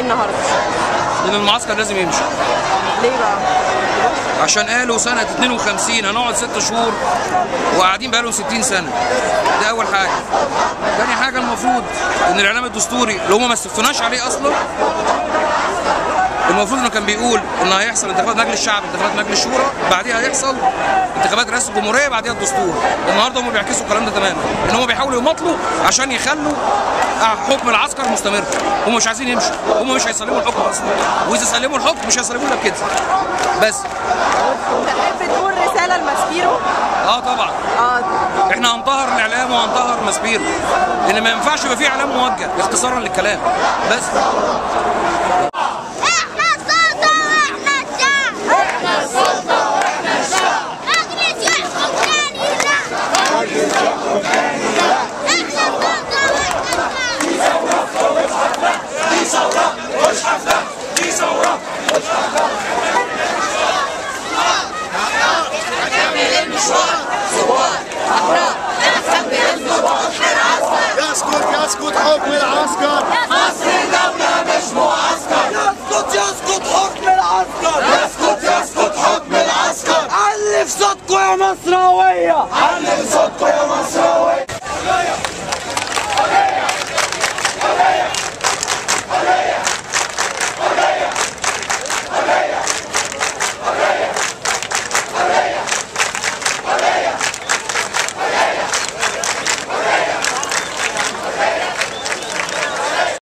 النهارده لان المعسكر لازم يمشي ليه بقى عشان قالوا سنة 52 هنقعد ست شهور وقاعدين بقالهم 60 سنة ده أول حاجة تاني حاجة المفروض إن الإعلام الدستوري اللي هم ما استفتوناش عليه أصلا المفروض انه كان بيقول ان هيحصل انتخابات مجلس الشعب انتخابات مجلس الشورى بعديها هيحصل انتخابات رئاسه الجمهوريه بعديها الدستور النهارده هم بيعكسوا الكلام ده تماما ان هم بيحاولوا يمطلوا عشان يخلوا حكم العسكر مستمر هم مش عايزين يمشوا هم مش هيسلموا الحكم اصلا واذا سلموا الحكم مش هيسلموه الا بكده بس تحب تقول رساله لماسبيرو اه طبعا اه احنا هنطهر الاعلام وهنطهر ماسبيرو لان ما ينفعش يبقى في اعلام موجه اختصارا للكلام بس احنا السلطة واحنا الشعب احنا السلطة واحنا الشعب مجلس يحكم تاني لا مجلس يحكم تاني لا احنا السلطة واحنا الشعب يسقط يسقط حكم العسكر مصر دولة مش معسكر يسقط يسقط حكم العسكر يسقط يسقط حكم العسكر علي في صوتكم يا مصراوية علي في صوتكم يا مصراوية